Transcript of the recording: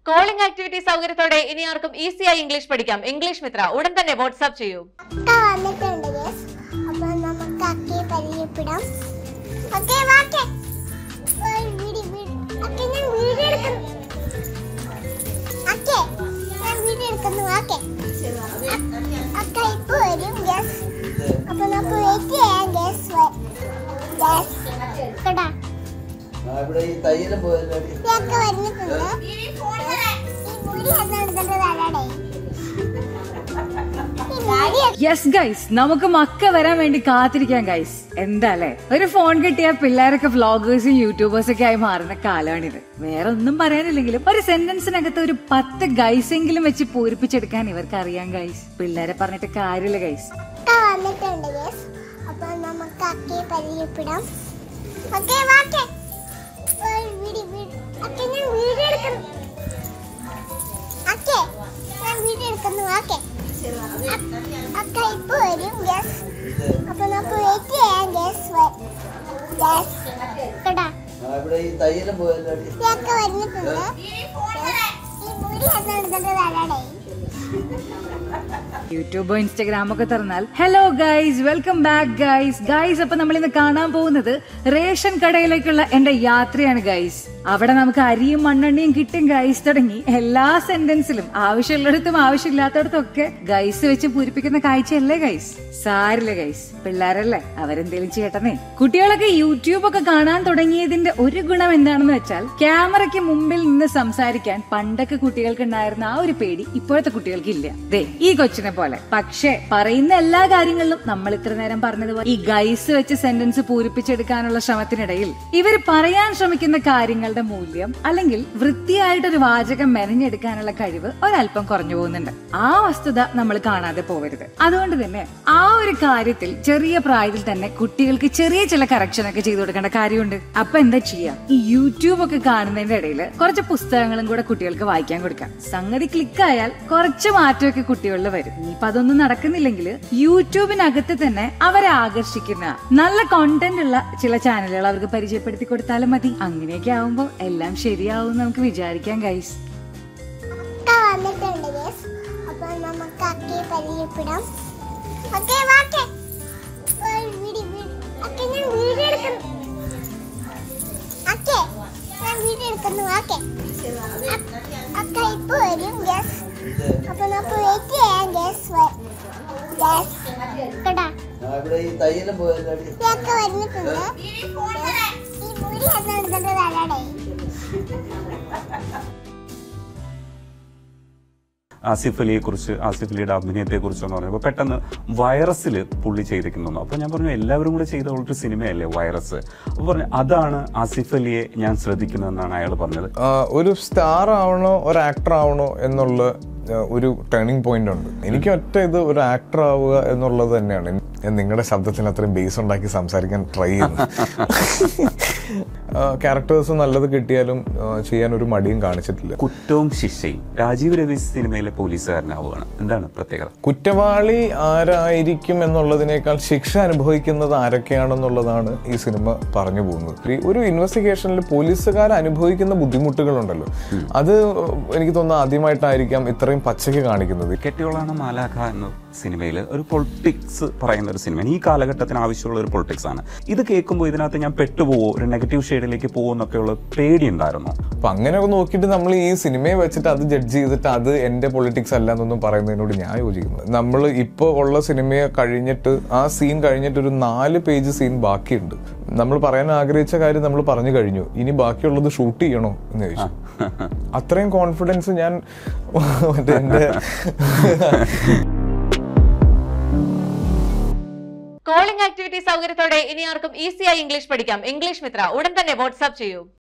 calling activity സൗകര്യത്തോടെ ഇനി ആർക്കും ഈസിയായി ഇംഗ്ലീഷ് പഠിക്കാം ഇംഗ്ലീഷ് മിത്ര ഉടൻ തന്നെ വാട്സ്ആപ്പ് ചെയ്യൂ അക്ക വന്നിട്ടുണ്ട് യെസ് അപ്പൊ നമുക്ക് അക്കയെ പരിചയപ്പെടാം ഓക്കെ വാക്കെ അക്ക ഞാൻ വീഡിയോ എടുക്കുന്നു അക്കെ ഞാൻ വീഡിയോ എടുക്കുന്നു വാക്കെ അക്ക ഇപ്പൊ വരും യെസ് അപ്പൊ നമുക്ക് വെയിറ്റ് ചെയ്യാം യെസ് യെസ് കേട്ടാ ആ, ഇവിടെ ഈ തൈലം പോയല്ലോ ഇതൊക്കെ വന്നിട്ടുണ്ട് ഈ മുടി എന്നാണ് ഇതിന്റെ തലയുടെ ഈ മുടി യെസ് ഗൈസ് നമുക്ക് മക്ക വരാൻ വേണ്ടി കാത്തിരിക്കാം ഗൈസ് എന്താ അല്ലേ ഒരു ഫോൺ കിട്ടിയ പിള്ളേരൊക്കെ വ്ളോഗേഴ്സും യൂട്യൂബേഴ്സും ഒക്കെ ആയി മാറുന്ന കാലമാണിത് വേറെ ഒന്നും പറയാനില്ലെങ്കിലും ഒരു സെന്റൻസിനകത്ത് ഒരു പത്ത് ഗൈസ് എങ്കിലും വെച്ച് പൂരിപ്പിച്ചെടുക്കാൻ ഇവർക്ക് അറിയാം ഗൈസ് പിള്ളേരെ പറഞ്ഞിട്ട് കാര്യമില്ല ഗൈസ് അക്ക വന്നിട്ടുണ്ട് യെസ് അപ്പൊ നമുക്ക് അക്കയെ പരിചയപ്പെടാം ഓക്കെ വാക്കെ അക്ക ഞാൻ വീഡിയോ എടുക്കുന്നു അക്കെ ഞാൻ വീഡിയോ എടുക്കുന്നു വാക്കെ അക്ക ഇപ്പൊ വരും യെസ് അപ്പൊ നമുക്ക് വെയിറ്റ് ചെയ്യാം യെസ് യെസ് കേട്ടാ ആ, ഇവിടെ ഈ തൈലം പോയല്ലോ ഇതൊക്കെ വന്നിട്ടുണ്ട് ഈ മുടി എന്നാണ് ഇതിന്റെ തലയുടെ യൂട്യൂബോ ഇൻസ്റ്റാഗ്രാം ഒക്കെ തുറന്നാൽ hello guys welcome back guys guys അപ്പൊ നമ്മൾ ഇന്ന് കാണാൻ പോകുന്നത് റേഷൻ കടയിലേക്കുള്ള എന്റെ യാത്രയാണ് ഗൈസ് അവിടെ നമുക്ക് അരിയും മണ്ണെണ്ണയും കിട്ടും ഗൈസ് തുടങ്ങി എല്ലാ സെന്റൻസിലും ആവശ്യമുള്ളിടത്തും ആവശ്യമില്ലാത്തടത്തും ഒക്കെ ഗൈസ് വെച്ച് പൂരിപ്പിക്കുന്ന കാഴ്ചയല്ലേ ഗൈസ് സാരില്ല ഗൈസ് പിള്ളേരല്ലേ അവരെന്തേലും ചെയ്യട്ടെന്നേ കുട്ടികളൊക്കെ യൂട്യൂബ് ഒക്കെ കാണാൻ തുടങ്ങിയതിന്റെ ഒരു ഗുണം എന്താണെന്ന് വെച്ചാൽ ക്യാമറയ്ക്ക് മുമ്പിൽ നിന്ന് സംസാരിക്കാൻ പണ്ടൊക്കെ കുട്ടികൾക്ക് ഉണ്ടായിരുന്ന ആ ഒരു പേടി ഇപ്പോഴത്തെ കുട്ടികൾക്ക് ഇല്ല ദേ ഈ കൊച്ചിനെ പോലെ പക്ഷേ പറയുന്ന എല്ലാ കാര്യങ്ങളിലും നമ്മൾ ഇത്ര നേരം പറഞ്ഞതുപോലെ ഈ ഗൈസ് വെച്ച് സെന്റൻസ് പൂരിപ്പിച്ചെടുക്കാനുള്ള ശ്രമത്തിനിടയിൽ ഇവർ പറയാൻ ശ്രമിക്കുന്ന കാര്യങ്ങളുടെ മൂല്യം അല്ലെങ്കിൽ വൃത്തിയായിട്ടൊരു വാചകം മെനഞ്ഞെടുക്കാനുള്ള കഴിവ് ഒരല്പം കുറഞ്ഞു പോകുന്നുണ്ട് ആ വസ്തുത നമ്മൾ കാണാതെ പോവരുത് അതുകൊണ്ട് തന്നെ ആ ഒരു കാര്യത്തിൽ ചെറിയ പ്രായത്തിൽ തന്നെ കുട്ടികൾക്ക് ചെറിയ ചില കറക്ഷൻ ഒക്കെ ചെയ്തു കൊടുക്കേണ്ട കാര്യമുണ്ട് അപ്പൊ എന്താ ചെയ്യാം ഈ യൂട്യൂബ് ഒക്കെ കാണുന്നതിന്റെ ഇടയിൽ കുറച്ച് പുസ്തകങ്ങളും കൂടെ കുട്ടികൾക്ക് വായിക്കാൻ കൊടുക്കാം സംഗതി ക്ലിക്കായാൽ കുറച്ച് മാറ്റമൊക്കെ കുട്ടികളിൽ വരും ഇനിയിപ്പൊ അതൊന്നും നടക്കുന്നില്ലെങ്കിൽ യൂട്യൂബിനകത്ത് തന്നെ അവരെ ആകർഷിക്കുന്ന നല്ല കോണ്ടന്റ് ഉള്ള ചില ചാനലുകൾ അവർക്ക് പരിചയപ്പെടുത്തി കൊടുത്താലും മതി അങ്ങനെയൊക്കെ ആവുമ്പോൾ എല്ലാം ശരിയാവും നമുക്ക് വിചാരിക്കാം ഗൈസ് അക്ക വന്നിട്ടുണ്ട് യെസ് അപ്പൊ നമുക്ക് അക്കയെ പരിചയപ്പെടാം ഓക്കെ വാക്കെ അക്ക ഞാൻ വീഡിയോ എടുക്കുന്നു അക്കെ ഞാൻ വീഡിയോ എടുക്കുന്നു വാക്കെ അക്ക ഇപ്പൊ വരും യെസ് അപ്പൊ നമുക്ക് വെയിറ്റ് ചെയ്യാം യെസ് യെസ് കേട്ടാ ആ, ഇവിടെ ഈ തൈലം പോയല്ലോ ഇതൊക്കെ വന്നിട്ടുണ്ട് ഈ മുടി എന്നാണ് ഇതിന്റെ തലയുടെ ആസിഫ് അലിയെ കുറിച്ച് ആസിഫ് അലിയുടെ അഭിനയത്തെ കുറിച്ച് എന്ന് പറഞ്ഞപ്പോൾ പെട്ടെന്ന് വൈറസിൽ പുള്ളി ചെയ്തിരിക്കുന്നു അപ്പൊ ഞാൻ പറഞ്ഞു എല്ലാവരും കൂടെ ചെയ്ത ഒരു സിനിമയല്ലേ വൈറസ് അപ്പൊ പറഞ്ഞു അതാണ് ആസിഫ് അലിയെ ഞാൻ ശ്രദ്ധിക്കുന്നതെന്നാണ് അയാൾ പറഞ്ഞത് ആ, ഒരു സ്റ്റാർ ആവണോ ഒരു ആക്ടർ ആവണോ എന്നുള്ള ആ, ഒരു ടേണിംഗ് പോയിന്റ് ഉണ്ട് എനിക്ക് ഒറ്റ ഇത് ഒരു ആക്ടർ ആവുക എന്നുള്ളത് തന്നെയാണ് ഞാൻ നിങ്ങളുടെ ശബ്ദത്തിന് അത്രയും ബേസ് ഉണ്ടാക്കി സംസാരിക്കാൻ ട്രൈ ചെയ്യുന്നു ക്യാരക്ടേഴ്സ് നല്ലത് കിട്ടിയാലും ആ, ചെയ്യാൻ ഒരു മടിയും കാണിച്ചിട്ടില്ല കുറ്റവും ശിക്ഷയും രാജീവ് രവി സിനിമയിലെ പോലീസുകാരനാവുകയാണ് എന്താണ് പ്രത്യേകത കുറ്റവാളി ആരായിരിക്കും എന്നുള്ളതിനേക്കാൾ ശിക്ഷ അനുഭവിക്കുന്നത് ആരൊക്കെയാണെന്നുള്ളതാണ് ഈ സിനിമ പറഞ്ഞു പോകുന്നത് ഈ ഒരു ഇൻവെസ്റ്റിഗേഷനിൽ പോലീസുകാർ അനുഭവിക്കുന്ന ബുദ്ധിമുട്ടുകളുണ്ടല്ലോ അത് എനിക്ക് തോന്നുന്നു ആദ്യമായിട്ടായിരിക്കാം ഇത്രയും പച്ചയ്ക്ക് കാണിക്കുന്നത് കെട്ടിയോളാണ് മാലാഖ എന്ന സിനിമയിൽ ഒരു പൊളിറ്റിക്സ് പറയുന്ന ഒരു സിനിമ ഈ കാലഘട്ടത്തിന് ആവശ്യമുള്ള ഒരു പൊളിറ്റിക്സ് ആണ് ഇത് കേൾക്കുമ്പോൾ ഇതിനകത്ത് ഞാൻ പെട്ടുപോവോ ഒരു നെഗറ്റീവ് ഷെയ്ഡിലേക്ക് പോകുമോ എന്നൊക്കെയുള്ള പേടി ഉണ്ടായിരുന്നു അപ്പൊ അങ്ങനെയൊക്കെ നോക്കിയിട്ട് നമ്മൾ ഈ സിനിമയെ വെച്ചിട്ട് അത് ജഡ്ജ് ചെയ്തിട്ട് അത് എന്റെ പൊളിറ്റിക്സ് അല്ല എന്നൊന്നും പറയുന്നതിനോട് ഞാൻ യോജിക്കുന്നു നമ്മൾ ഇപ്പോൾ ഉള്ള സിനിമയെ കഴിഞ്ഞിട്ട് ആ സീൻ കഴിഞ്ഞിട്ട് ഒരു നാല് പേജ് സീൻ ബാക്കിയുണ്ട് നമ്മൾ പറയാൻ ആഗ്രഹിച്ച കാര്യം നമ്മൾ പറഞ്ഞു കഴിഞ്ഞു ഇനി ബാക്കിയുള്ളത് ഷൂട്ട് ചെയ്യണോ എന്ന് ചോദിച്ചു അത്രയും കോൺഫിഡൻസ് ഞാൻ മറ്റേ എന്റെ കോളിംഗ് ആക്ടിവിറ്റി സൗകര്യത്തോടെ ഇനി ആർക്കും ഈസിയായി ഇംഗ്ലീഷ് പഠിക്കാം ഇംഗ്ലീഷ് മിത്ര ഉടൻ തന്നെ വാട്സ്ആപ്പ് ചെയ്യൂ